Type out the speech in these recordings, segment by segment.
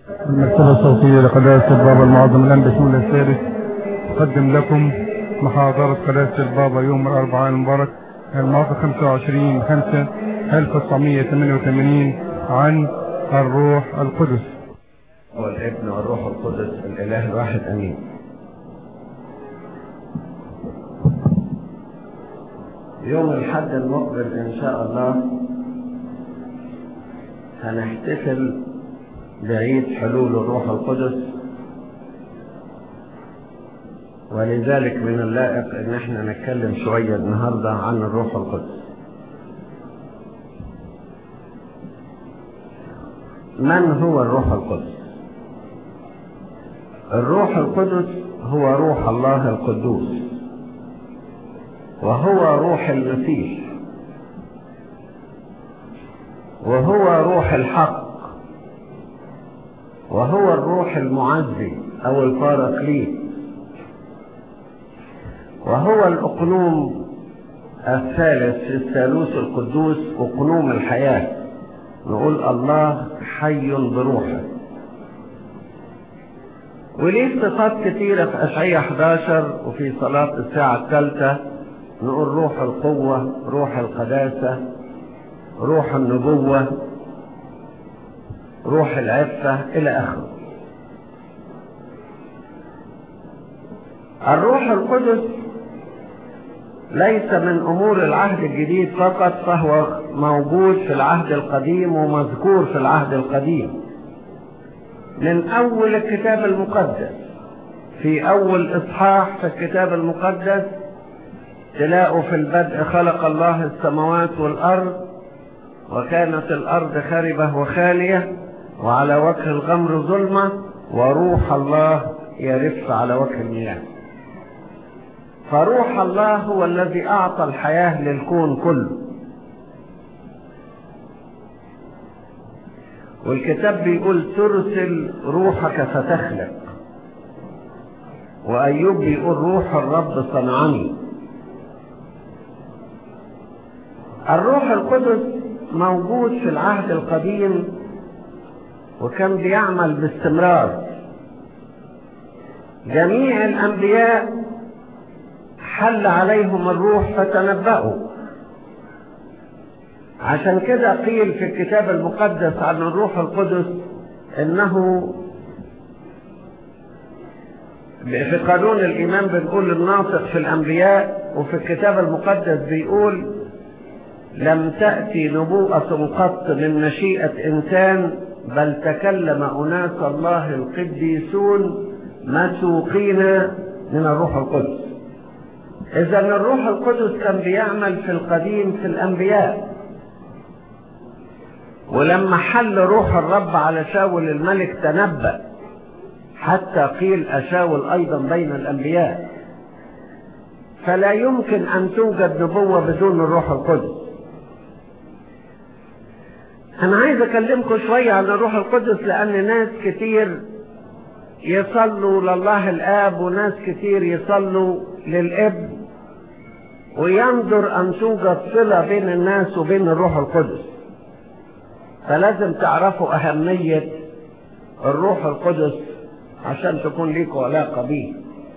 المكتبة الصوتية لقداسة البابا المعظم الآن بشمول الثالث تقدم لكم محاضرة قداسة البابا يوم الأربعاء المبارك الموافق 25 5 1988 عن الروح القدس والابن والروح القدس الإله الواحد أمين يوم الحد المقبل إن شاء الله هنحتفل بعيد حلول الروح القدس ولذلك من اللائق ان احنا نتكلم شوية النهاردة عن الروح القدس من هو الروح القدس الروح القدس هو روح الله القدوس وهو روح المسيح وهو روح الحق وهو الروح المعزي او الباراكليت وهو الاقنوم الثالث في الثالوث القدوس اقنوم الحياة نقول الله حي بروحه وليه صفات كثيرة في أشعية 11 وفي صلاة الساعة الثالثة نقول روح القوة روح القداسة روح النبوة روح العفة إلى آخره الروح القدس ليس من أمور العهد الجديد فقط فهو موجود في العهد القديم ومذكور في العهد القديم من أول الكتاب المقدس في أول إصحاح في الكتاب المقدس تلاقوا في البدء خلق الله السماوات والأرض وكانت الأرض خاربة وخالية وعلى وجه الغمر ظلمة وروح الله يرف على وجه المياه فروح الله هو الذي أعطى الحياة للكون كله والكتاب بيقول ترسل روحك فتخلق وأيوب بيقول روح الرب صنعني الروح القدس موجود في العهد القديم وكان بيعمل باستمرار جميع الأنبياء حل عليهم الروح فتنبأوا عشان كده قيل في الكتاب المقدس عن الروح القدس انه في قانون الايمان بنقول الناطق في الانبياء وفي الكتاب المقدس بيقول لم تأتي نبوءة قط من مشيئة انسان بل تكلم اناس الله القديسون مسوقين من الروح القدس اذا الروح القدس كان بيعمل في القديم في الانبياء ولما حل روح الرب على شاول الملك تنبأ حتى قيل أشاول أيضا بين الأنبياء فلا يمكن أن توجد نبوة بدون الروح القدس أنا عايز أكلمكم شوية عن الروح القدس لأن ناس كتير يصلوا لله الآب وناس كتير يصلوا للابن وينظر أن توجد صلة بين الناس وبين الروح القدس فلازم تعرفوا أهمية الروح القدس عشان تكون ليكوا علاقة بيه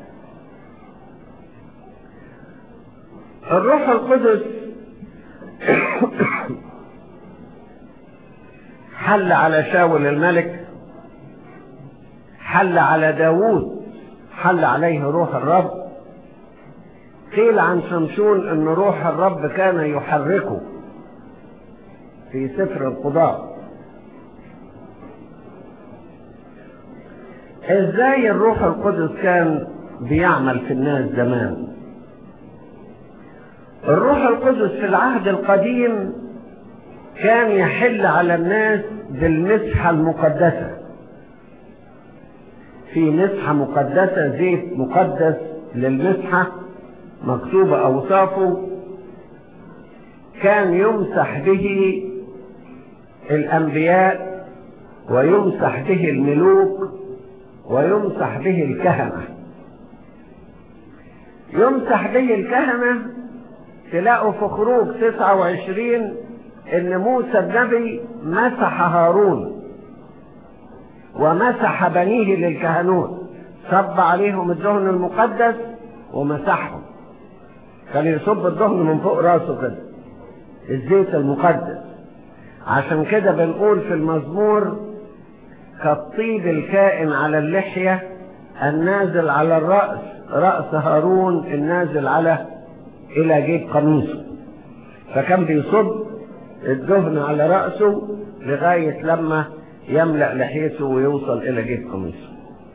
الروح القدس حل على شاول الملك حل على داوود حل عليه روح الرب قيل عن شمشون ان روح الرب كان يحركه في سفر القضاء ازاي الروح القدس كان بيعمل في الناس زمان الروح القدس في العهد القديم كان يحل على الناس بالمسحة المقدسة في مسحة مقدسة زيت مقدس للمسحة مكتوبة أوصافه كان يمسح به الأنبياء ويمسح به الملوك ويمسح به الكهنة يمسح به الكهنة تلاقوا في خروج 29 ان موسى النبي مسح هارون ومسح بنيه للكهنوت صب عليهم الدهن المقدس ومسحهم كان يصب الدهن من فوق راسه كده الزيت المقدس عشان كده بنقول في المزمور كالطيب الكائن على اللحية النازل على الرأس رأس هارون النازل على إلى جيب قميصه فكان بيصب الدهن على رأسه لغاية لما يملأ لحيته ويوصل إلى جيب قميصه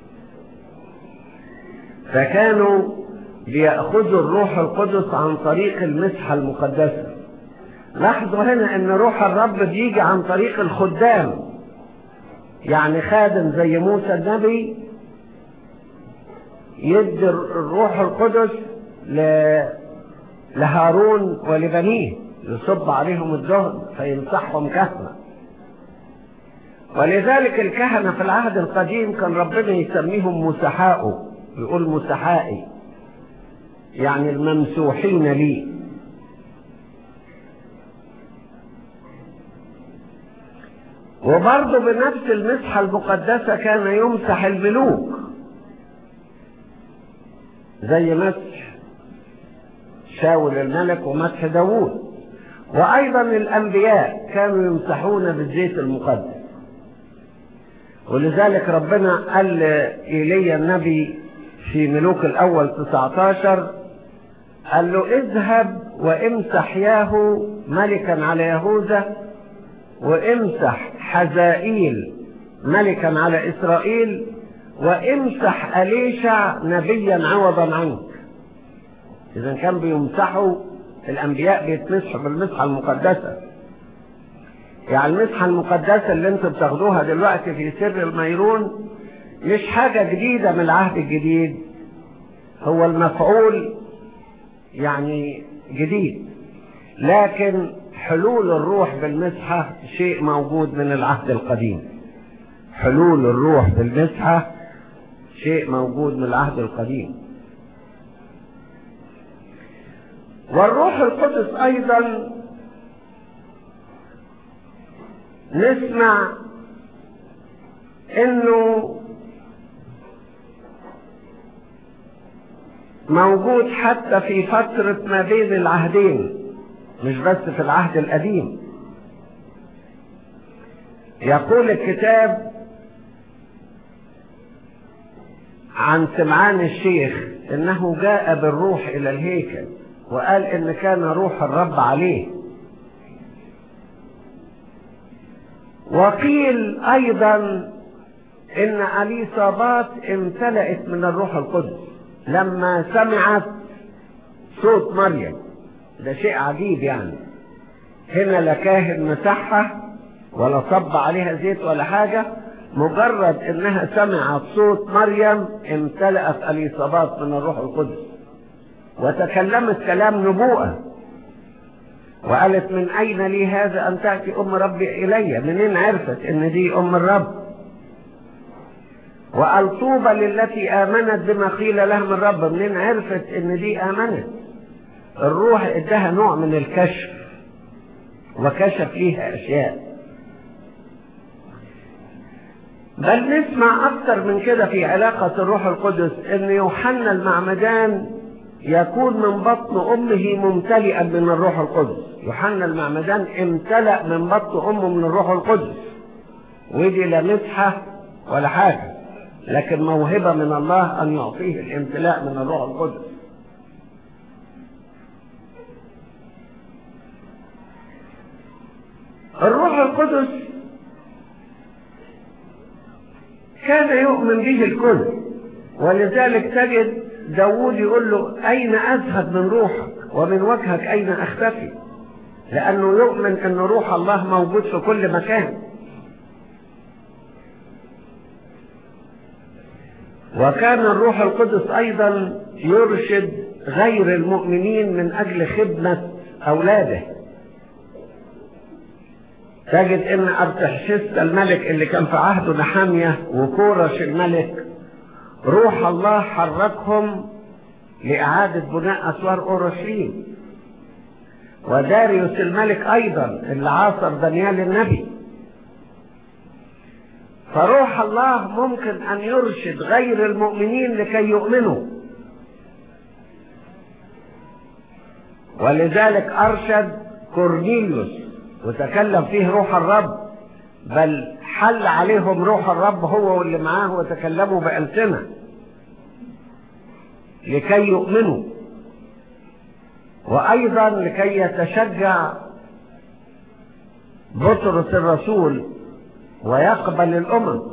فكانوا بيأخذوا الروح القدس عن طريق المسحة المقدسة لاحظوا هنا ان روح الرب بيجي عن طريق الخدام يعني خادم زي موسى النبي يدي الروح القدس ل... لهارون ولبنيه يصب عليهم الدهن فيمسحهم كهنة ولذلك الكهنة في العهد القديم كان ربنا يسميهم مسحاؤه يقول مسحائي يعني الممسوحين لي وبرضه بنفس المسحة المقدسة كان يمسح الملوك زي مسح شاول الملك ومسح داوود وأيضا الأنبياء كانوا يمسحون بالزيت المقدس ولذلك ربنا قال إيليا النبي في ملوك الأول 19 قال له اذهب وامسح ياهو ملكا على يهوذا وامسح حزائيل ملكا على إسرائيل وامسح أليشع نبيا عوضا عنك إذا كان بيمسحوا الأنبياء بيتمسحوا بالمسحة المقدسة يعني المسحة المقدسة اللي انتم بتاخدوها دلوقتي في سر الميرون مش حاجة جديدة من العهد الجديد هو المفعول يعني جديد لكن حلول الروح بالمسحة شيء موجود من العهد القديم حلول الروح بالمسحة شيء موجود من العهد القديم والروح القدس أيضا نسمع انه موجود حتى في فترة ما بين العهدين مش بس في العهد القديم يقول الكتاب عن سمعان الشيخ انه جاء بالروح الى الهيكل وقال ان كان روح الرب عليه وقيل ايضا ان اليصابات امتلأت من الروح القدس لما سمعت صوت مريم ده شيء عجيب يعني هنا لا كاهن مسحها ولا صب عليها زيت ولا حاجة مجرد انها سمعت صوت مريم امتلأت اليصابات من الروح القدس وتكلمت كلام نبوءة وقالت من اين لي هذا ان تأتي ام ربي الي منين عرفت ان دي ام الرب وقال طوبى للتي امنت بما قيل لها من رب منين عرفت ان دي امنت الروح ادها نوع من الكشف وكشف ليها اشياء بل نسمع اكتر من كده في علاقة الروح القدس ان يوحنا المعمدان يكون من بطن امه ممتلئا من الروح القدس يوحنا المعمدان امتلأ من بطن امه من الروح القدس ودي لا مسحة ولا حاجة لكن موهبة من الله ان يعطيه الامتلاء من الروح القدس الروح القدس كان يؤمن به الكل ولذلك تجد داود يقول له أين أذهب من روحك ومن وجهك أين أختفي لأنه يؤمن أن روح الله موجود في كل مكان وكان الروح القدس أيضا يرشد غير المؤمنين من أجل خدمة أولاده تجد ان ارتحشست الملك اللي كان في عهده نحامية وكورش الملك روح الله حركهم لإعادة بناء أسوار أورشليم وداريوس الملك أيضا اللي عاصر دانيال النبي فروح الله ممكن ان يرشد غير المؤمنين لكي يؤمنوا ولذلك ارشد كورنيليوس وتكلم فيه روح الرب بل حل عليهم روح الرب هو واللي معاه وتكلموا بألسنة لكي يؤمنوا وأيضا لكي يتشجع بطرس الرسول ويقبل الأمم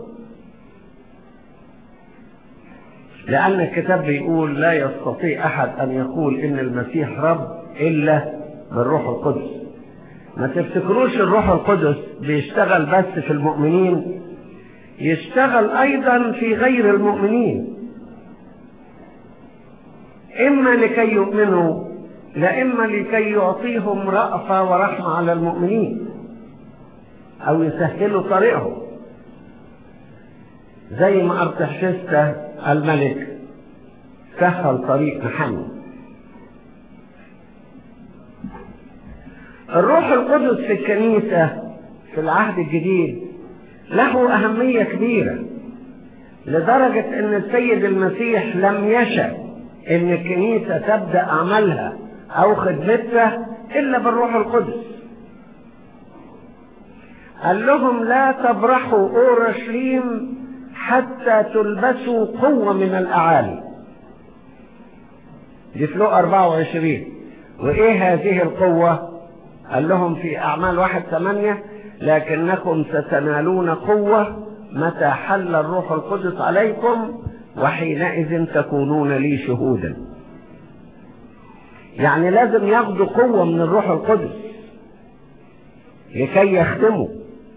لأن الكتاب بيقول لا يستطيع أحد أن يقول إن المسيح رب إلا بالروح القدس ما تفتكروش الروح القدس بيشتغل بس في المؤمنين يشتغل أيضا في غير المؤمنين إما لكي يؤمنوا لا إما لكي يعطيهم رأفة ورحمة على المؤمنين أو يسهلوا طريقهم زي ما أرتحشسته الملك سهل طريق محمد الروح القدس في الكنيسة في العهد الجديد له أهمية كبيرة لدرجة أن السيد المسيح لم يشأ أن الكنيسة تبدأ عملها أو خدمتها إلا بالروح القدس قال لهم لا تبرحوا أورشليم حتى تلبسوا قوة من الأعالي دي في 24 وإيه هذه القوة قال لهم في أعمال واحد ثمانية لكنكم ستنالون قوة متى حل الروح القدس عليكم وحينئذ تكونون لي شهودا يعني لازم ياخدوا قوة من الروح القدس لكي يخدموا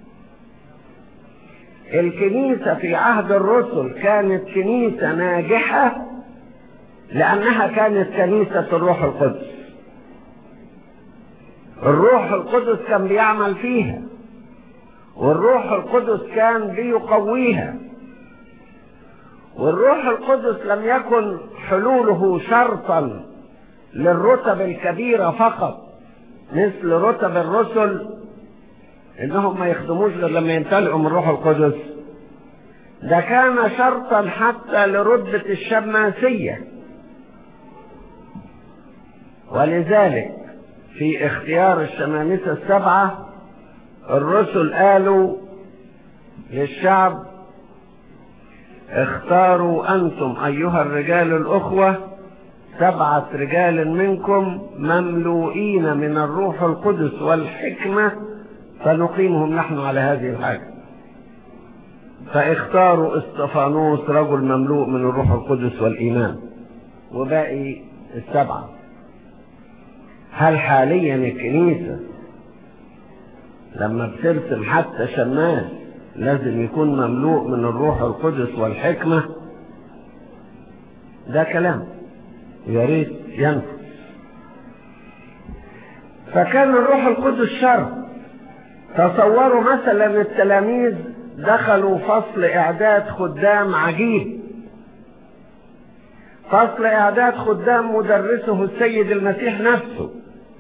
الكنيسة في عهد الرسل كانت كنيسة ناجحة لأنها كانت كنيسة الروح القدس الروح القدس كان بيعمل فيها والروح القدس كان بيقويها والروح القدس لم يكن حلوله شرطا للرتب الكبيرة فقط مثل رتب الرسل انهم ما يخدموش غير لما يمتلئوا من الروح القدس ده كان شرطا حتى لرتبة الشماسية ولذلك في اختيار الشمامسة السبعة الرسل قالوا للشعب اختاروا أنتم أيها الرجال الأخوة سبعة رجال منكم مملوئين من الروح القدس والحكمة فنقيمهم نحن على هذه الحاجة فاختاروا استفانوس رجل مملوء من الروح القدس والإيمان وباقي السبعة هل حاليا الكنيسة لما بترسم حتى شماس لازم يكون مملوء من الروح القدس والحكمة ده كلام يا ريت ينفذ فكان الروح القدس شر تصوروا مثلا التلاميذ دخلوا فصل اعداد خدام عجيب فصل اعداد خدام مدرسه السيد المسيح نفسه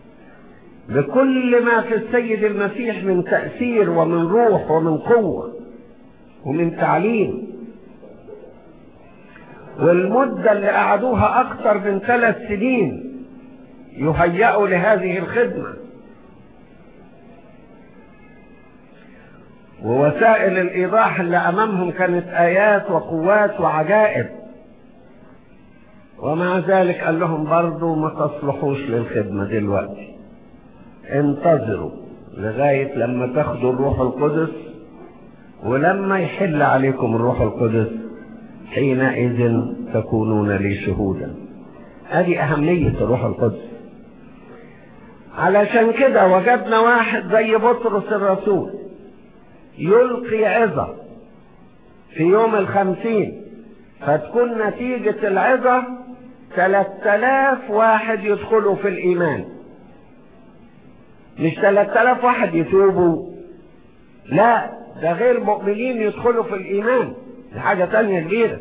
بكل ما في السيد المسيح من تأثير ومن روح ومن قوة ومن تعليم والمدة اللي قعدوها أكثر من ثلاث سنين يهيئوا لهذه الخدمة ووسائل الإيضاح اللي أمامهم كانت آيات وقوات وعجائب ومع ذلك قال لهم برضو ما تصلحوش للخدمة دلوقتي انتظروا لغاية لما تاخدوا الروح القدس ولما يحل عليكم الروح القدس حينئذ تكونون لي شهودا هذه أهمية الروح القدس علشان كده وجدنا واحد زي بطرس الرسول يلقي عظة في يوم الخمسين فتكون نتيجة العظة ثلاثة آلاف واحد يدخلوا في الإيمان مش ثلاثة آلاف واحد يتوبوا لا ده غير مؤمنين يدخلوا في الإيمان دي حاجة تانية كبيرة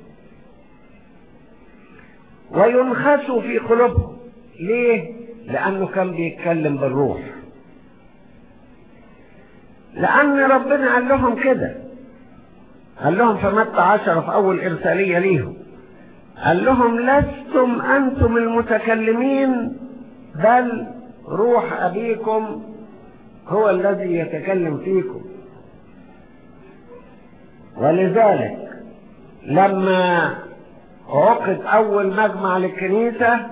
وينخسوا في قلوبهم ليه؟ لأنه كان بيتكلم بالروح لأن ربنا قال لهم كده قال لهم في متى عشرة في أول إرسالية ليهم قال لهم لستم أنتم المتكلمين بل روح أبيكم هو الذي يتكلم فيكم ولذلك لما عقد أول مجمع للكنيسة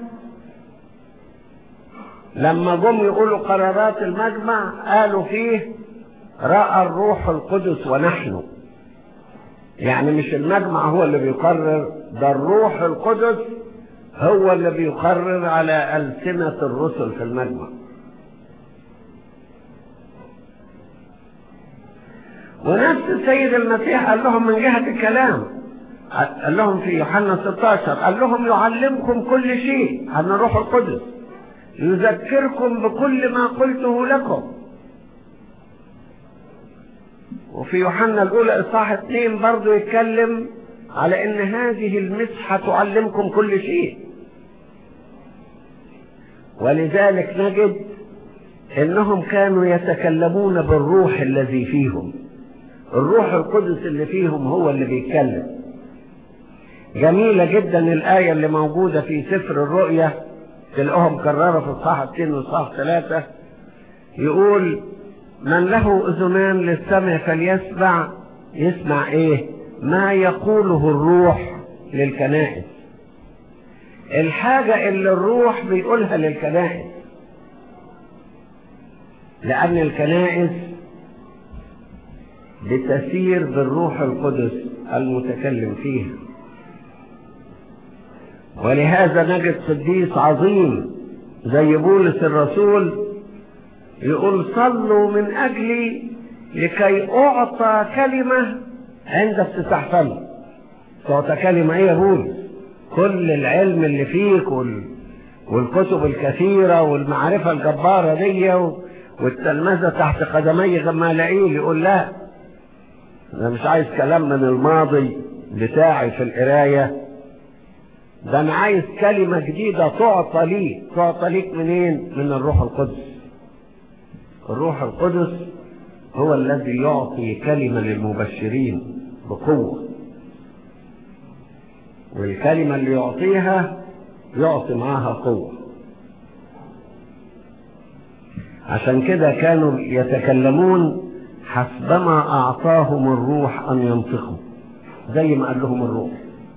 لما جم يقولوا قرارات المجمع قالوا فيه رأى الروح القدس ونحن يعني مش المجمع هو اللي بيقرر ده الروح القدس هو اللي بيقرر على ألسنة الرسل في المجمع ونفس السيد المسيح قال لهم من جهة الكلام قال لهم في يوحنا 16 قال لهم يعلمكم كل شيء عن الروح القدس يذكركم بكل ما قلته لكم وفي يوحنا الأولى إصحاح اثنين برضه يتكلم على إن هذه المسحة تعلمكم كل شيء ولذلك نجد إنهم كانوا يتكلمون بالروح الذي فيهم الروح القدس اللي فيهم هو اللي بيتكلم جميلة جدا الآية اللي موجودة في سفر الرؤيا تلاقوها مكررة في الصحة 2 والصحة 3 يقول من له أذنان للسمع فليسمع يسمع إيه ما يقوله الروح للكنائس الحاجة اللي الروح بيقولها للكنائس لأن الكنائس بتسير بالروح القدس المتكلم فيها ولهذا نجد قديس عظيم زي بولس الرسول يقول صلوا من أجلي لكي أعطى كلمة عند افتتاح فمي تعطى كلمة إيه يا بولس كل العلم اللي فيك وال... والكتب الكثيرة والمعرفة الجبارة دي والتلمذة تحت قدمي غمالائيل يقول لا أنا مش عايز كلام من الماضي بتاعي في القراية ده أنا عايز كلمة جديدة تعطى لي تعطى ليك منين؟ من الروح القدس الروح القدس هو الذي يعطي كلمة للمبشرين بقوة والكلمة اللي يعطيها يعطي معاها قوة عشان كده كانوا يتكلمون حسبما أعطاهم الروح أن ينطقوا زي ما قال لهم الروح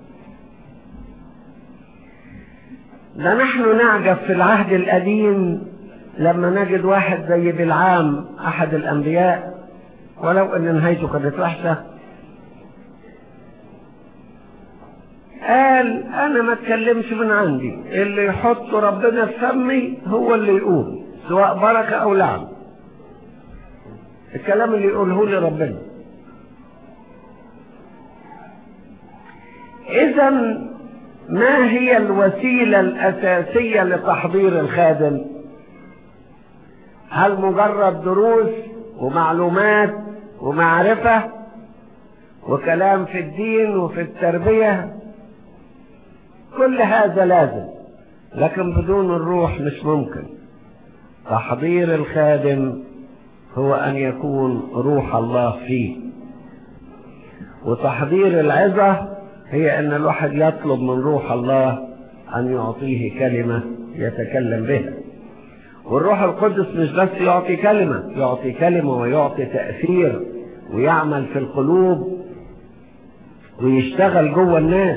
ده نحن نعجب في العهد القديم لما نجد واحد زي بلعام أحد الأنبياء ولو أن نهايته كانت وحشة قال أنا ما اتكلمش من عندي اللي يحط ربنا في فمي هو اللي يقول سواء بركة أو لعن الكلام اللي يقوله لي ربنا إذا ما هي الوسيلة الأساسية لتحضير الخادم هل مجرد دروس ومعلومات ومعرفة وكلام في الدين وفي التربية كل هذا لازم لكن بدون الروح مش ممكن تحضير الخادم هو أن يكون روح الله فيه وتحضير العظة هي أن الواحد يطلب من روح الله أن يعطيه كلمة يتكلم بها والروح القدس مش بس يعطي كلمة يعطي كلمة ويعطي تأثير ويعمل في القلوب ويشتغل جوه الناس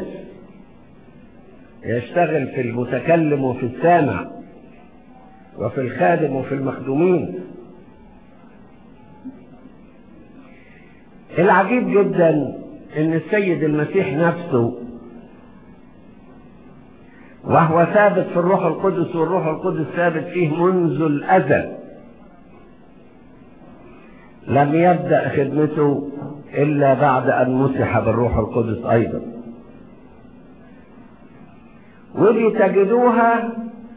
يشتغل في المتكلم وفي السامع وفي الخادم وفي المخدومين العجيب جدا ان السيد المسيح نفسه وهو ثابت في الروح القدس والروح القدس ثابت فيه منذ الازل لم يبدا خدمته الا بعد ان مسح بالروح القدس ايضا ودي تجدوها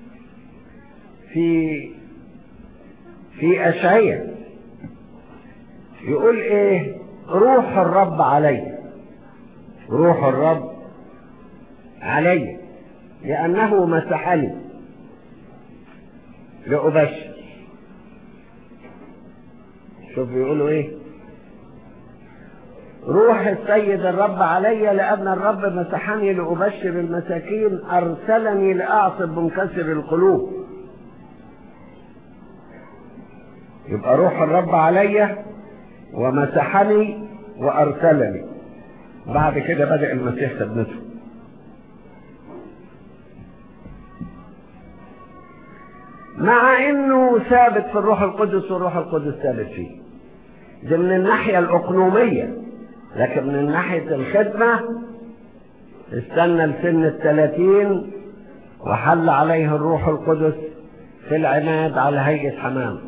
في في اشعياء يقول ايه روح الرب علي روح الرب علي لأنه مسحني لأبشر شوف بيقولوا ايه روح السيد الرب علي لأن الرب مسحني لأبشر المساكين أرسلني لأعصب منكسر القلوب يبقى روح الرب علي ومسحني وأرسلني بعد كده بدأ المسيح خدمته مع انه ثابت في الروح القدس والروح القدس ثابت فيه ده من الناحية الأقنومية لكن من ناحية الخدمة استنى لسن الثلاثين وحل عليه الروح القدس في العناد على هيئة حمام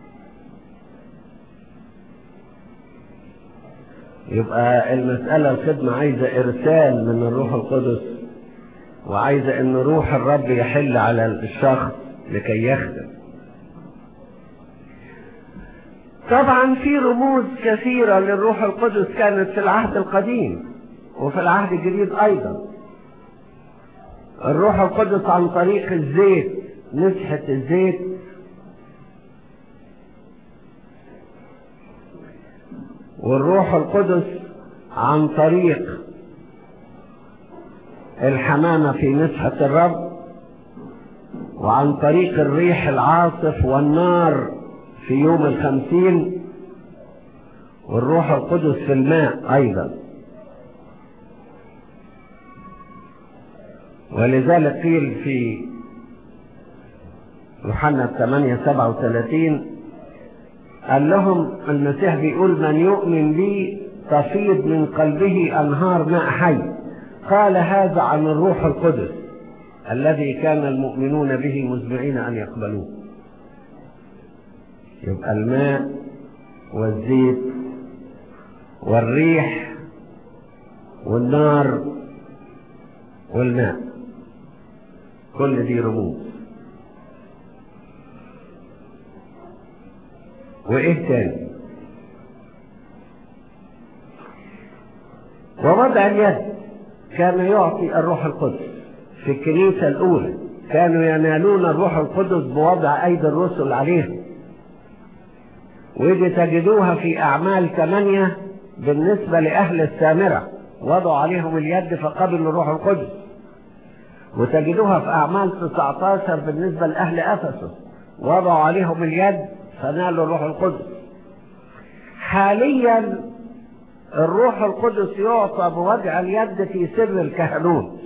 يبقى المسألة الخدمة عايزة إرسال من الروح القدس وعايزة إن روح الرب يحل على الشخص لكي يخدم طبعا في رموز كثيرة للروح القدس كانت في العهد القديم وفي العهد الجديد أيضا الروح القدس عن طريق الزيت مسحة الزيت والروح القدس عن طريق الحمامة في مسحة الرب وعن طريق الريح العاصف والنار في يوم الخمسين والروح القدس في الماء أيضا ولذلك قيل في يوحنا 8 37 قال لهم المسيح بيقول من يؤمن بي تفيض من قلبه أنهار ماء حي قال هذا عن الروح القدس الذي كان المؤمنون به مزمعين أن يقبلوه يبقى الماء والزيت والريح والنار والماء كل دي رموز وايه تاني ووضع اليد كان يعطي الروح القدس في الكنيسة الأولى كانوا ينالون الروح القدس بوضع أيدي الرسل عليهم ودي تجدوها في أعمال ثمانية بالنسبة لأهل السامرة وضعوا عليهم اليد فقبلوا الروح القدس وتجدوها في أعمال 19 بالنسبة لأهل أفسس وضعوا عليهم اليد فنالوا الروح القدس حاليا الروح القدس يعطى بوضع اليد في سر الكهنوت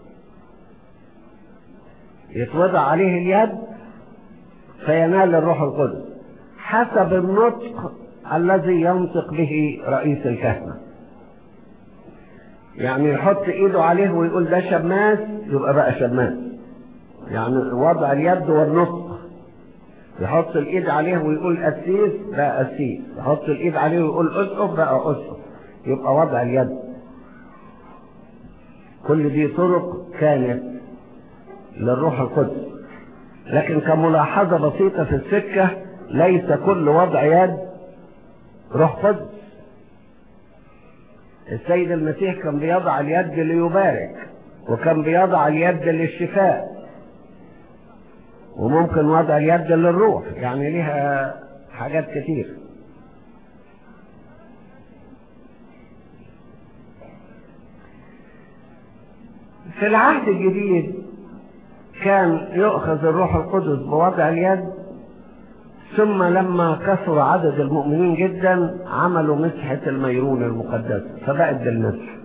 يتوضع عليه اليد فينال الروح القدس حسب النطق الذي ينطق به رئيس الكهنة يعني يحط ايده عليه ويقول ده شماس يبقى بقى شماس يعني وضع اليد والنطق يحط الايد عليه ويقول قسيس بقى قسيس يحط الايد عليه ويقول اسقف بقى اسقف يبقى وضع اليد كل دي طرق كانت للروح القدس لكن كملاحظة بسيطة في السكة ليس كل وضع يد روح قدس السيد المسيح كان بيضع اليد ليبارك وكان بيضع اليد للشفاء وممكن وضع اليد للروح يعني ليها حاجات كتير في العهد الجديد كان يؤخذ الروح القدس بوضع اليد ثم لما كثر عدد المؤمنين جدا عملوا مسحة الميرون المقدسة فبقت بالمسح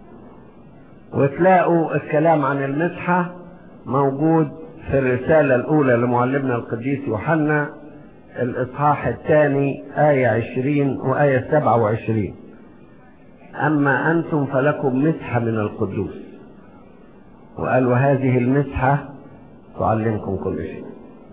وتلاقوا الكلام عن المسحة موجود في الرسالة الأولى لمعلمنا القديس يوحنا الإصحاح الثاني آية عشرين وآية سبعة وعشرين أما أنتم فلكم مسحة من القدوس وقال وهذه المسحة تعلمكم كل شيء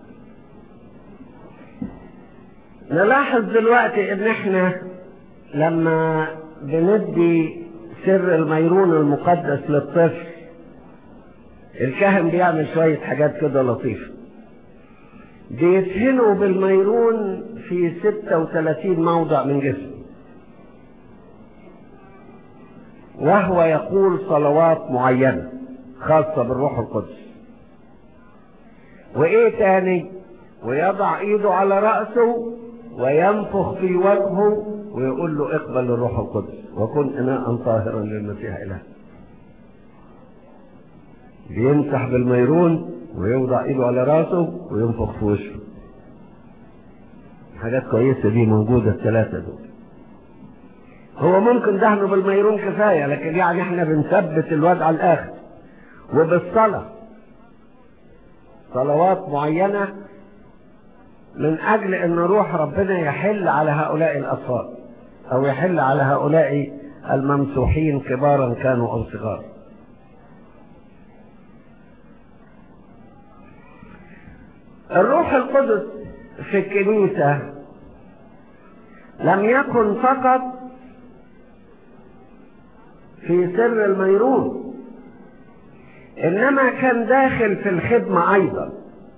نلاحظ دلوقتي ان احنا لما بندي سر الميرون المقدس للطفل الكاهن بيعمل شوية حاجات كده لطيفة بيدهنوا بالميرون في 36 موضع من جسمه وهو يقول صلوات معينة خاصة بالروح القدس وايه تاني ويضع ايده على رأسه وينفخ في وجهه ويقول له اقبل الروح القدس وكن اناء طاهرا للمسيح اله بيمسح بالميرون ويوضع ايده على راسه وينفخ في وشه حاجات كويسة دي موجودة الثلاثة دول هو ممكن دهنه بالميرون كفاية لكن يعني احنا بنثبت الواد على الاخر وبالصلاة صلوات معينة من اجل ان روح ربنا يحل على هؤلاء الاطفال او يحل على هؤلاء الممسوحين كبارا كانوا او صغارا الروح القدس في الكنيسة لم يكن فقط في سر الميرون انما كان داخل في الخدمة ايضا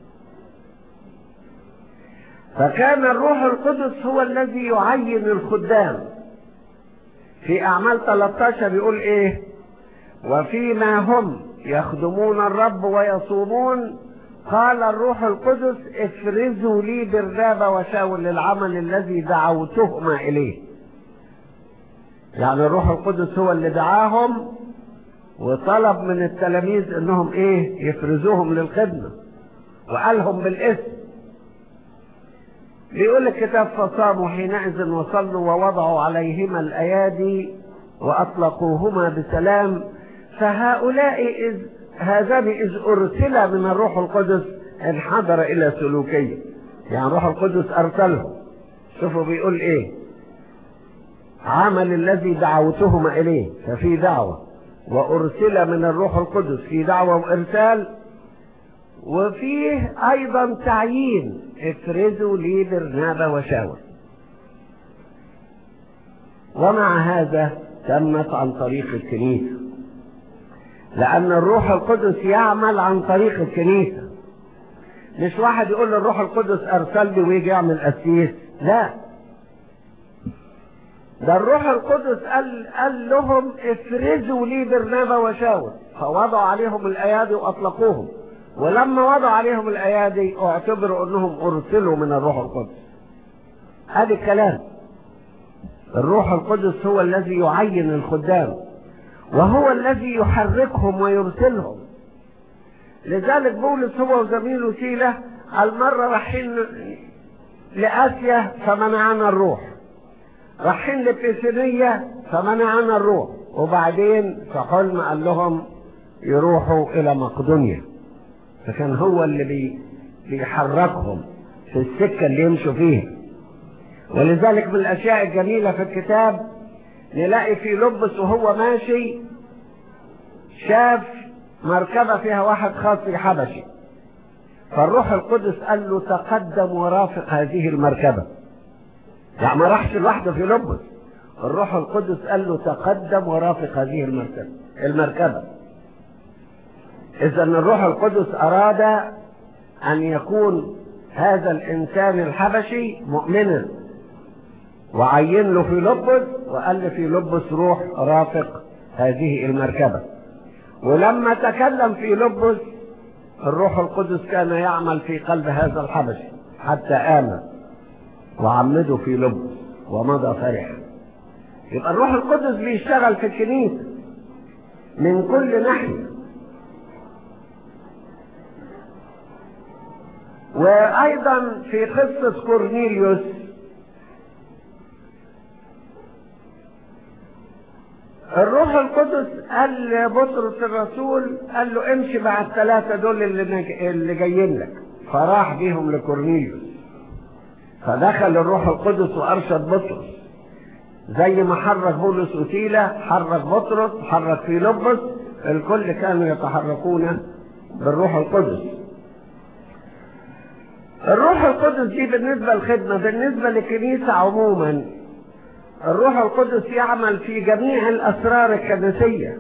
فكان الروح القدس هو الذي يعين الخدام في اعمال 13 يقول ايه وفيما هم يخدمون الرب ويصومون قال الروح القدس افرزوا لي برنابا وشاول للعمل الذي دعوتهما اليه يعني الروح القدس هو اللي دعاهم وطلب من التلاميذ انهم ايه يفرزوهم للخدمة وقالهم بالاسم بيقول الكتاب فصاموا حينئذ وصلوا ووضعوا عليهما الايادي واطلقوهما بسلام فهؤلاء إذ هذان إذ أرسل من الروح القدس انحدر إلى سلوكية يعني الروح القدس أرسلهم شوفوا بيقول إيه عمل الذي دعوتهما إليه ففي دعوة وأرسل من الروح القدس في دعوة وإرسال وفيه أيضا تعيين افرزوا لي برنابا وشاور ومع هذا تمت عن طريق الكنيسه لأن الروح القدس يعمل عن طريق الكنيسة مش واحد يقول للروح القدس أرسلني ويجي يعمل أسيس لا ده الروح القدس قال, قال لهم افرزوا لي برنابا وشاور فوضعوا عليهم الأيادي وأطلقوهم ولما وضعوا عليهم الأيادي اعتبروا أنهم أرسلوا من الروح القدس هذا الكلام الروح القدس هو الذي يعين الخدام وهو الذي يحركهم ويرسلهم لذلك بولس هو وزميله سيلة المرة رايحين لآسيا فمنعنا الروح رايحين لبيسينية فمنعنا الروح وبعدين في حلم قال لهم يروحوا إلى مقدونيا فكان هو اللي بي بيحركهم في السكة اللي يمشوا فيها ولذلك من الأشياء الجميلة في الكتاب نلاقي في لبس وهو ماشي شاف مركبة فيها واحد خاصي حبشي فالروح القدس قال له تقدم ورافق هذه المركبة يعني ما راحش لوحده في لبس الروح القدس قال له تقدم ورافق هذه المركبة المركبة إذا الروح القدس أراد أن يكون هذا الإنسان الحبشي مؤمنا وعين له في لبس وقال له في لبس روح رافق هذه المركبة ولما تكلم في لبس الروح القدس كان يعمل في قلب هذا الحبشي حتى آمن وعمده في لبس ومضى فرح يبقى الروح القدس بيشتغل في الكنيسة من كل ناحية وأيضا في قصة كورنيليوس الروح القدس قال لبطرس الرسول قال له امشي مع الثلاثة دول اللي, اللي جايين لك فراح بيهم لكورنيليوس فدخل الروح القدس وارشد بطرس زي ما حرك بولس وسيلة حرك بطرس حرك فيلبس الكل كانوا يتحركون بالروح القدس الروح القدس دي بالنسبة للخدمة بالنسبة للكنيسة عموما الروح القدس يعمل في جميع الأسرار الكنسية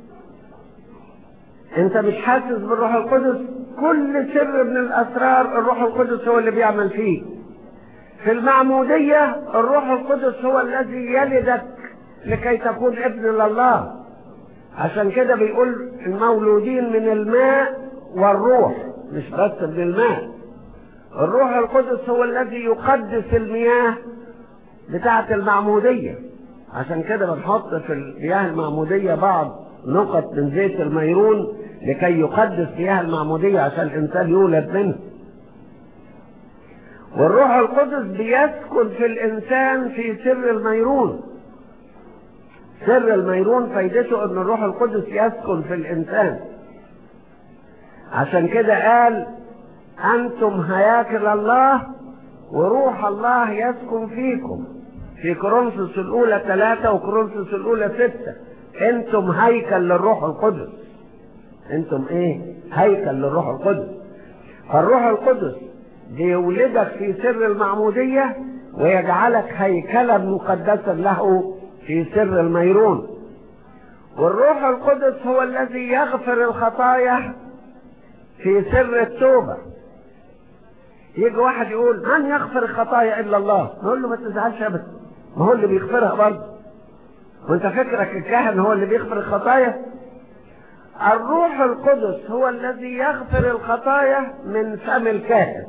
انت مش حاسس بالروح القدس كل سر من الأسرار الروح القدس هو اللي بيعمل فيه في المعمودية الروح القدس هو الذي يلدك لكي تكون ابن لله عشان كده بيقول المولودين من الماء والروح مش بس من الماء الروح القدس هو الذي يقدس المياه بتاعة المعمودية عشان كده بنحط في المياه المعمودية بعض نقط من زيت الميرون لكي يقدس مياه المعمودية عشان الإنسان يولد منه والروح القدس بيسكن في الإنسان في سر الميرون سر الميرون فايدته أن الروح القدس يسكن في الإنسان عشان كده قال أنتم هياكل الله وروح الله يسكن فيكم في كورنثوس الأولى ثلاثة وكورنثوس الأولى ستة أنتم هيكل للروح القدس أنتم إيه؟ هيكل للروح القدس فالروح القدس بيولدك في سر المعمودية ويجعلك هيكلا مقدسا له في سر الميرون والروح القدس هو الذي يغفر الخطايا في سر التوبة يجي واحد يقول من يغفر الخطايا إلا الله نقول له ما تزعلش أبدا ما هو اللي بيغفرها برضه وانت فكرك الكاهن هو اللي بيغفر الخطايا الروح القدس هو الذي يغفر الخطايا من فم الكاهن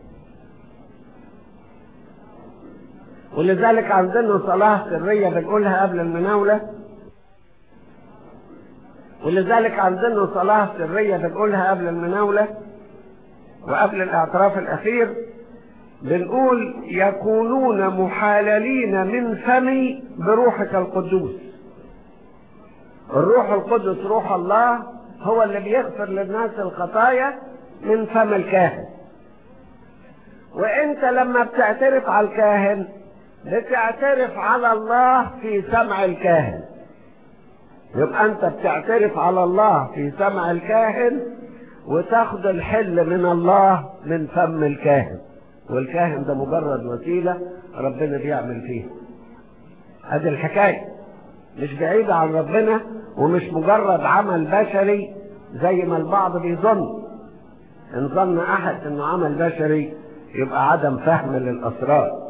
ولذلك عندنا صلاة سرية بنقولها قبل المناولة ولذلك عندنا صلاة سرية بنقولها قبل المناولة وقبل الاعتراف الأخير بنقول يكونون محاللين من فمي بروحك القدوس الروح القدس روح الله هو اللي بيغفر للناس الخطايا من فم الكاهن وانت لما بتعترف على الكاهن بتعترف على الله في سمع الكاهن يبقى انت بتعترف على الله في سمع الكاهن وتاخد الحل من الله من فم الكاهن والكاهن ده مجرد وسيلة ربنا بيعمل فيها هذه الحكاية مش بعيدة عن ربنا ومش مجرد عمل بشري زي ما البعض بيظن ان ظن احد انه عمل بشري يبقى عدم فهم للاسرار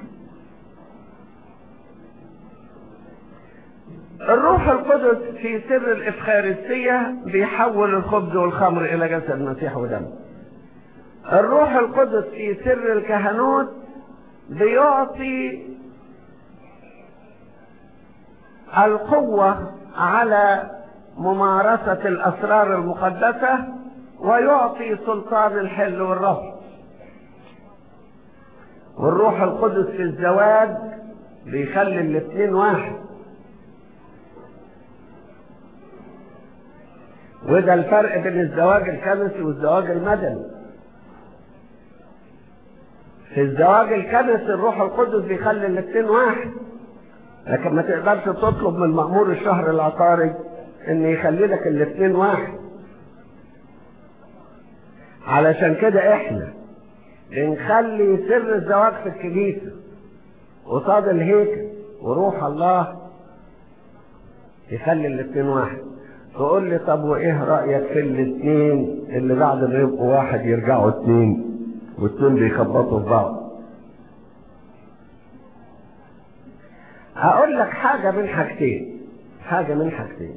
الروح القدس في سر الإفخارستية بيحول الخبز والخمر إلى جسد المسيح ودم الروح القدس في سر الكهنوت بيعطي القوة على ممارسة الأسرار المقدسة ويعطي سلطان الحل والرفض والروح القدس في الزواج بيخلي الاثنين واحد وده الفرق بين الزواج الكنسي والزواج المدني في الزواج الكنسي الروح القدس بيخلي الاثنين واحد لكن ما تقدرش تطلب من مأمور الشهر العقاري ان يخلي لك الاثنين واحد علشان كده احنا بنخلي سر الزواج في الكنيسة قصاد الهيكل وروح الله يخلي الاثنين واحد تقول لي طب وايه رأيك في الاثنين اللي بعد ما يبقوا واحد يرجعوا اثنين واثنين بيخبطوا في بعض هقول لك حاجة من حاجتين حاجة من حاجتين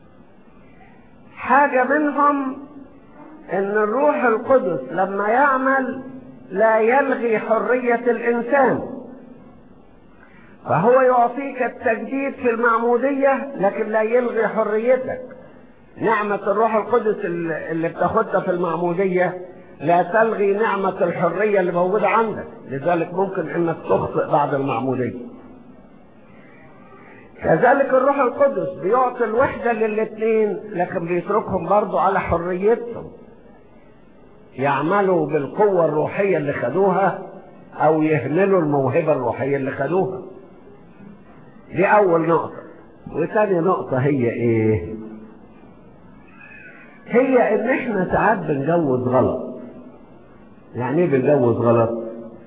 حاجة منهم ان الروح القدس لما يعمل لا يلغي حرية الانسان فهو يعطيك التجديد في المعمودية لكن لا يلغي حريتك نعمة الروح القدس اللي بتاخدها في المعمودية لا تلغي نعمة الحرية اللي موجودة عندك لذلك ممكن انك تخطئ بعد المعمودية كذلك الروح القدس بيعطي الوحدة للاثنين لكن بيتركهم برضو على حريتهم يعملوا بالقوة الروحية اللي خدوها او يهملوا الموهبة الروحية اللي خدوها دي اول نقطة وثاني نقطة هي ايه هي ان احنا ساعات بنجوز غلط يعني ايه بنجوز غلط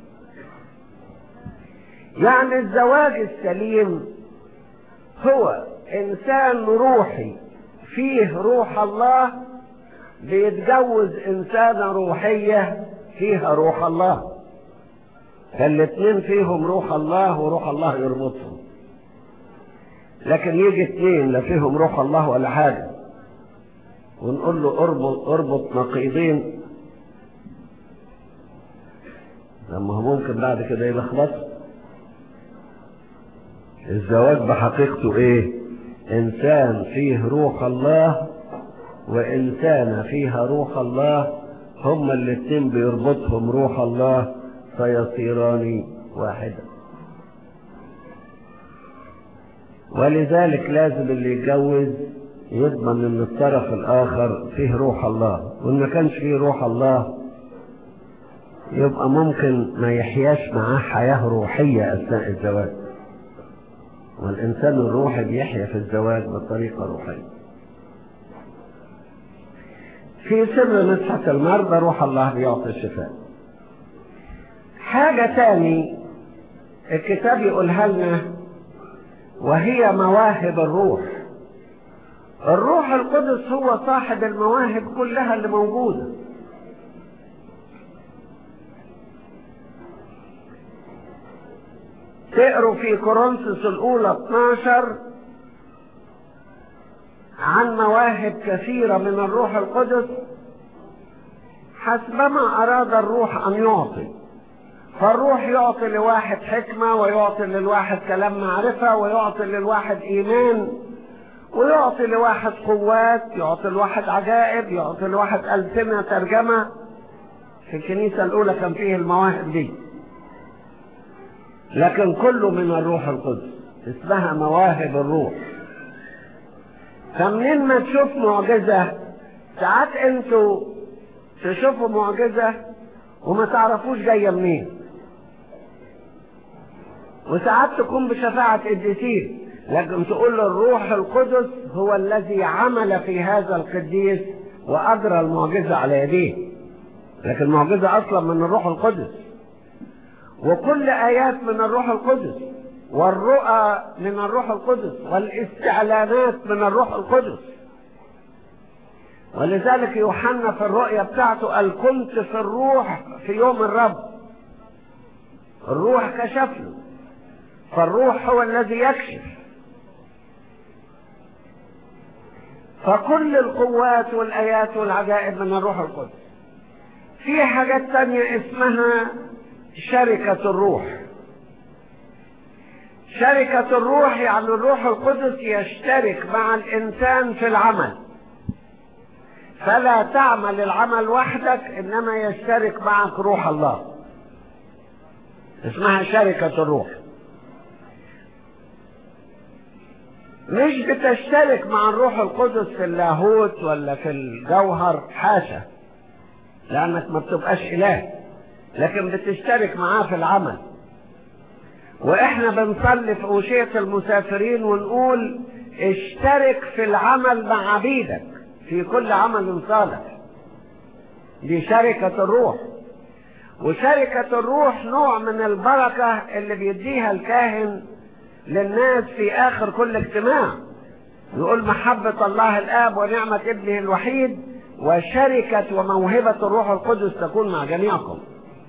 يعني الزواج السليم هو انسان روحي فيه روح الله بيتجوز انسانة روحية فيها روح الله فالاتنين فيهم روح الله وروح الله يربطهم لكن يجي اتنين لا فيهم روح الله ولا حاجة ونقول له اربط اربط نقيضين لما هو ممكن بعد كده يلخبط الزواج بحقيقته ايه انسان فيه روح الله وانسانة فيها روح الله هما الاتنين بيربطهم روح الله فيصيران واحدا ولذلك لازم اللي يتجوز يضمن ان الطرف الاخر فيه روح الله وان ما كانش فيه روح الله يبقى ممكن ما يحياش معاه حياة روحية اثناء الزواج والانسان الروحي بيحيا في الزواج بطريقة روحية في سر مسحة المرضى روح الله بيعطي الشفاء حاجة تاني الكتاب يقولها لنا وهي مواهب الروح الروح القدس هو صاحب المواهب كلها اللي موجودة تقروا في كورنثوس الأولى 12 عن مواهب كثيرة من الروح القدس حسبما أراد الروح أن يعطي فالروح يعطي لواحد حكمة ويعطي للواحد كلام معرفة ويعطي للواحد إيمان ويعطي لواحد قوات يعطي لواحد عجائب يعطي لواحد ألسنة ترجمة في الكنيسة الأولى كان فيه المواهب دي لكن كله من الروح القدس اسمها مواهب الروح فمنين ما تشوف معجزة ساعات انتوا تشوفوا معجزة وما تعرفوش جاية منين وساعات تكون بشفاعة قديسين لكن تقول الروح القدس هو الذي عمل في هذا القديس وأجرى المعجزة على يديه لكن المعجزة أصلا من الروح القدس وكل آيات من الروح القدس والرؤى من الروح القدس والاستعلانات من الروح القدس ولذلك يوحنا في الرؤيا بتاعته قال كنت في الروح في يوم الرب الروح كشف له فالروح هو الذي يكشف فكل القوات والآيات والعجائب من الروح القدس في حاجات تانية اسمها شركة الروح شركة الروح يعني الروح القدس يشترك مع الإنسان في العمل فلا تعمل العمل وحدك إنما يشترك معك روح الله اسمها شركة الروح مش بتشترك مع الروح القدس في اللاهوت ولا في الجوهر حاشا لأنك ما بتبقاش إله لكن بتشترك معاه في العمل واحنا بنصلي في أوشية المسافرين ونقول اشترك في العمل مع عبيدك في كل عمل صالح دي شركة الروح وشركة الروح نوع من البركة اللي بيديها الكاهن للناس في آخر كل اجتماع يقول محبة الله الآب ونعمة ابنه الوحيد وشركة وموهبة الروح القدس تكون مع جميعكم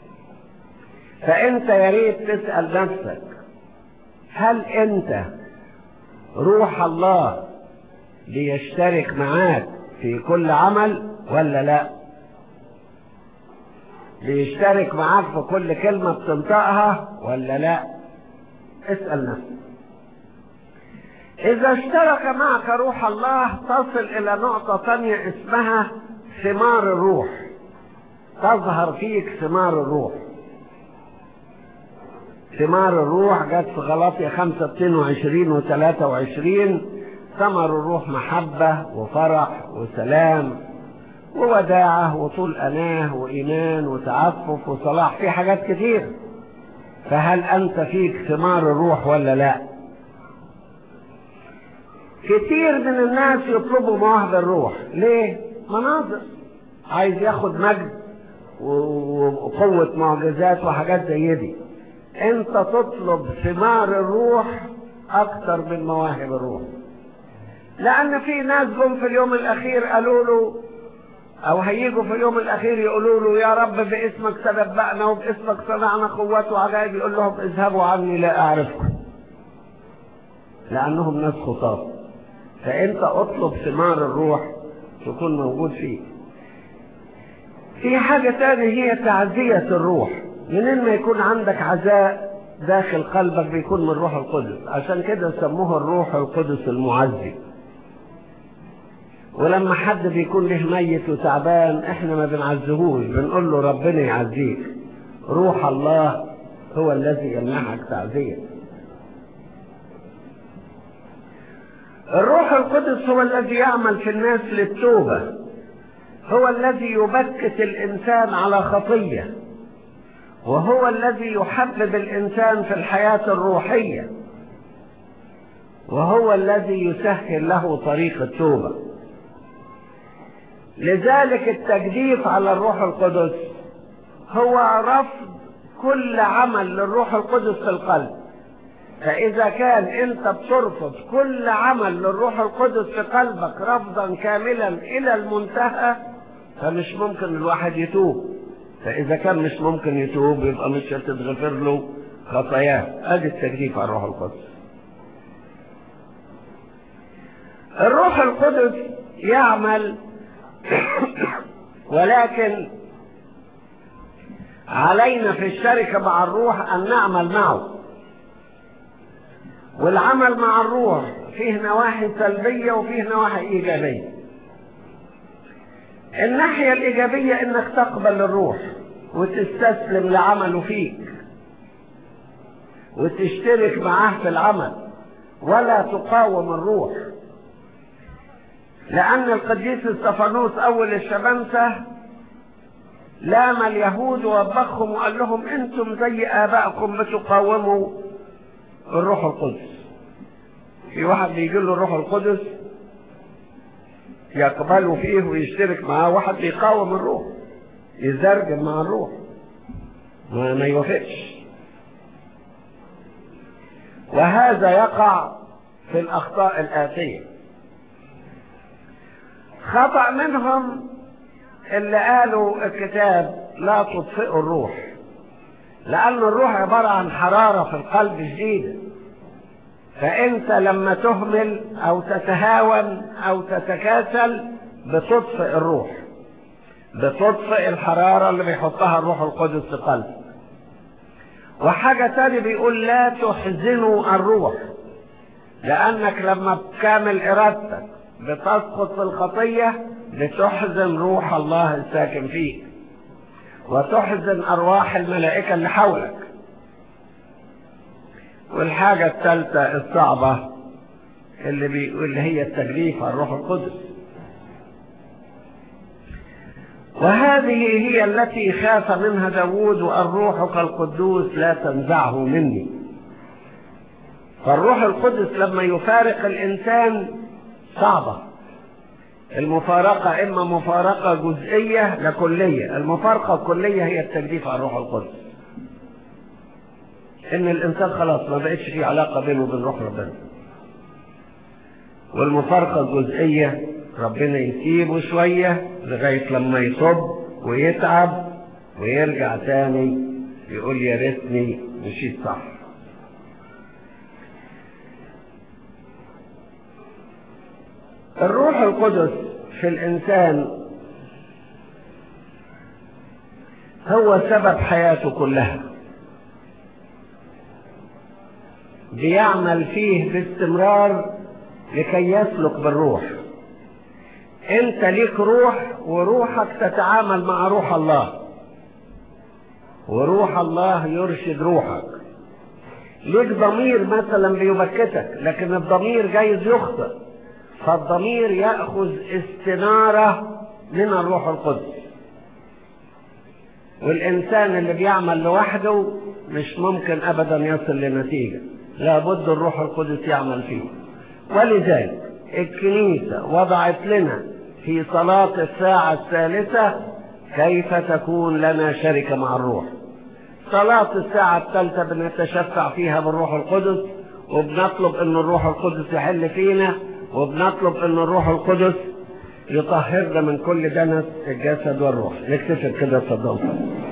فانت يا ريت تسأل نفسك هل انت روح الله بيشترك معاك في كل عمل ولا لا بيشترك معاك في كل كلمة بتنطقها ولا لا اسأل نفسك إذا اشترك معك روح الله تصل إلى نقطة تانية اسمها ثمار الروح تظهر فيك ثمار الروح ثمار الروح جت في غلاطية 5 22 و 23 ثمر الروح محبة وفرح وسلام ووداعة وطول أناه وإيمان وتعفف وصلاح في حاجات كتير فهل أنت فيك ثمار الروح ولا لا كتير من الناس يطلبوا مواهب الروح ليه مناظر عايز ياخد مجد وقوة معجزات وحاجات زي دي انت تطلب ثمار الروح اكتر من مواهب الروح لان في ناس جم في اليوم الاخير قالوا له او هيجوا في اليوم الاخير يقولوا له يا رب باسمك تنبأنا وباسمك صنعنا قوات وعجائب يقول لهم اذهبوا عني لا اعرفكم لانهم ناس خطاة فانت اطلب ثمار الروح تكون موجود فيك في حاجة تانية هي تعزية الروح منين ما يكون عندك عزاء داخل قلبك بيكون من الروح القدس عشان كده سموه الروح القدس المعزي ولما حد بيكون له ميت وتعبان احنا ما بنعزهوش بنقول له ربنا يعزيك روح الله هو الذي يمنحك تعزيه الروح القدس هو الذي يعمل في الناس للتوبة هو الذي يبكت الإنسان على خطية وهو الذي يحبب الإنسان في الحياة الروحية وهو الذي يسهل له طريق التوبة لذلك التجديف على الروح القدس هو رفض كل عمل للروح القدس في القلب فإذا كان أنت بترفض كل عمل للروح القدس في قلبك رفضا كاملا إلى المنتهى فمش ممكن الواحد يتوب فإذا كان مش ممكن يتوب يبقى مش هتتغفر له خطاياه أدي التجديف على الروح القدس الروح القدس يعمل ولكن علينا في الشركة مع الروح أن نعمل معه والعمل مع الروح فيه نواحي سلبية وفيه نواحي إيجابية الناحية الإيجابية إنك تقبل الروح وتستسلم لعمله فيك وتشترك معاه في العمل ولا تقاوم الروح لأن القديس استفانوس أول الشمامسة لام اليهود ووبخهم وقال لهم أنتم زي آبائكم بتقاوموا الروح القدس في واحد بيجي له الروح القدس يقبله فيه ويشترك معاه واحد بيقاوم الروح يزرجم مع الروح ما, ما يوافقش وهذا يقع في الأخطاء الآتية خطأ منهم اللي قالوا الكتاب لا تطفئوا الروح لأن الروح عبارة عن حرارة في القلب شديدة فأنت لما تهمل أو تتهاون أو تتكاسل بتطفئ الروح بتطفئ الحرارة اللي بيحطها الروح القدس في قلبك وحاجة تاني بيقول لا تحزنوا الروح لأنك لما بكامل إرادتك بتسقط في الخطية بتحزن روح الله الساكن فيك وتحزن أرواح الملائكة اللي حولك والحاجة الثالثة الصعبة اللي بيقول اللي هي التجريف على الروح القدس وهذه هي التي خاف منها داود والروح القدوس لا تنزعه مني فالروح القدس لما يفارق الإنسان صعبة المفارقة إما مفارقة جزئية لكلية المفارقة الكلية هي التجديف على الروح القدس إن الإنسان خلاص ما بقتش في علاقة بينه وبين روح ربنا والمفارقة الجزئية ربنا يسيبه شوية لغاية لما يصب ويتعب ويرجع تاني يقول يا ريتني مشيت صح الروح القدس في الإنسان هو سبب حياته كلها بيعمل فيه باستمرار لكي يسلك بالروح انت ليك روح وروحك تتعامل مع روح الله وروح الله يرشد روحك ليك ضمير مثلا بيبكتك لكن الضمير جايز يخطئ فالضمير يأخذ استنارة من الروح القدس والإنسان اللي بيعمل لوحده مش ممكن أبدا يصل لنتيجة لابد الروح القدس يعمل فيه ولذلك الكنيسة وضعت لنا في صلاة الساعة الثالثة كيف تكون لنا شركة مع الروح صلاة الساعة الثالثة بنتشفع فيها بالروح القدس وبنطلب ان الروح القدس يحل فينا وبنطلب ان الروح القدس يطهرنا من كل دنس الجسد والروح نكتفي كده اتفضل